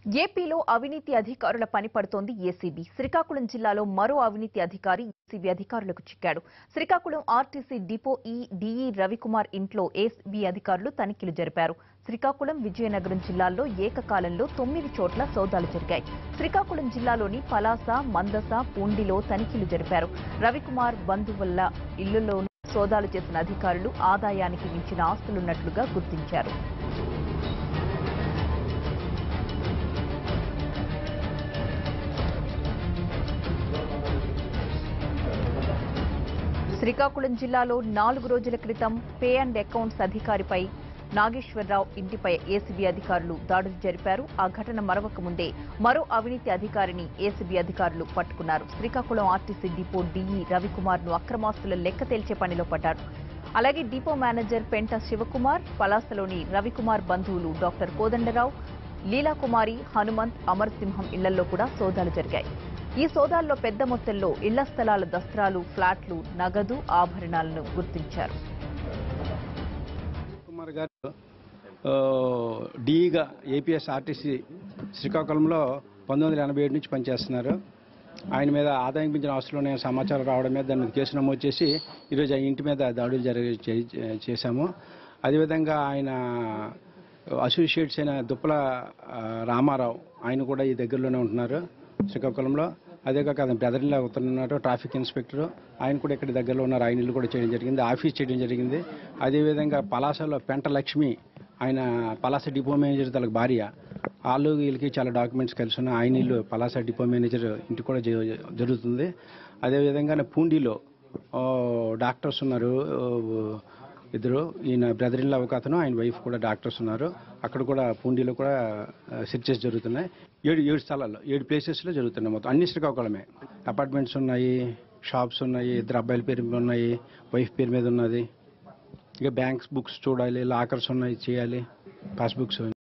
ఏపీలో అవినీతి అధికారుల పని పడుతోంది ఏసీబీ శ్రీకాకుళం జిల్లాలో మరో అవినీతి అధికారి ఏసీబీ అధికారులకు చిక్కాడు శ్రీకాకుళం ఆర్టీసీ డిపో ఈ డిఈ రవికుమార్ ఇంట్లో ఏసీబీ అధికారులు తనిఖీలు జరిపారు శ్రీకాకుళం విజయనగరం జిల్లాల్లో ఏకకాలంలో తొమ్మిది చోట్ల సోదాలు జరిగాయి శ్రీకాకుళం జిల్లాలోని పలాస మందస పూండిలో తనిఖీలు జరిపారు రవికుమార్ బంధువుల ఇళ్లలోనూ సోదాలు చేసిన అధికారులు ఆదాయానికి మించిన ఆస్తులున్నట్లుగా గుర్తించారు శ్రీకాకుళం జిల్లాలో నాలుగు రోజుల క్రితం పే అండ్ అకౌంట్స్ అధికారిపై నాగేశ్వరరావు ఇంటిపై ఏసీబీ అధికారులు దాడులు జరిపారు ఆ ఘటన మరవక ముందే మరో అవినీతి అధికారిని ఏసీబీ అధికారులు పట్టుకున్నారు Srikakulam RTC depot DE Ravikumar ను అక్రమాస్తుల లెక్క తేల్చే పనిలో పడ్డారు అలాగే డిపో మేనేజర్ పెంట శివకుమార్ పలాసలోని రవికుమార్ బంధువులు డాక్టర్ కోదండరావు లీలాకుమారి హనుమంత్ అమరసింహం ఇళ్లలో కూడా సోదాలు జరిగాయి ఈ సోదాల్లో పెద్ద మొత్తంలో ఇళ్ల స్థలాల దస్త్రాలు ఫ్లాట్లు నగదు ఆభరణాలను గుర్తించారు కుమార్ గారు ఆ, డిఈగా ఏపీఎస్ ఆర్టీసీ శ్రీకాకుళంలో పంతొమ్మిది వందల ఎనభై ఏడు నుంచి పనిచేస్తున్నారు ఆయన మీద ఆదాయం పెంచిన ఆస్తులు ఉన్నాయని సమాచారం రావడం మీద దాని మీద కేసు నమోదు చేసి ఈరోజు ఆ ఇంటి మీద దాడులు జరిగి చే- చేశాము అదేవిధంగా ఆయన అసోసియేట్స్ అయిన దుప్పల ఆ, రామారావు ఆయన కూడా ఈ దగ్గరలోనే ఉంటున్నారు శ్రీకాకుళంలో అదే కాక అతని బ్రదర్లా ఉన్నారు ట్రాఫిక్ ఇన్స్పెక్టర్ ఆయన కూడా ఇక్కడ దగ్గరలో ఉన్నారు ఆయన ఇల్లు కూడా చేయడం జరిగింది ఆఫీస్ చేయడం జరిగింది అదేవిధంగా పలాసలో పెంట లక్ష్మి ఆయన పలాస డిపో మేనేజర్ తనకు భార్య వాళ్ళు వీళ్ళకి చాలా డాక్యుమెంట్స్ కలిసి ఉన్నాయి ఆయన ఇల్లు పలాస డిపో మేనేజర్ ఇంటికి కూడా జ- జరుగుతుంది అదేవిధంగా పూండిలో ఆ, డాక్టర్స్ ఉన్నారు ఆ, ఇద్దరు ఈయన బ్రదర్ ఇన్ ఒక అతను ఆయన వైఫ్ కూడా డాక్టర్స్ ఉన్నారు అక్కడ కూడా పూండిలో కూడా సెర్చెస్ జరుగుతున్నాయి ఏడు ఏడు స్థలాల్లో ఏడు ప్లేసెస్లో జరుగుతున్నాయి మొత్తం అన్ని శ్రీకాకుళమే అపార్ట్మెంట్స్ ఉన్నాయి షాప్స్ ఉన్నాయి ఇద్దరు అబ్బాయిల పేరు మీద ఉన్నాయి వైఫ్ పేరు మీద ఉన్నది ఇక బ్యాంక్స్ బుక్స్ చూడాలి లాకర్స్ ఉన్నాయి చేయాలి పాస్బుక్స్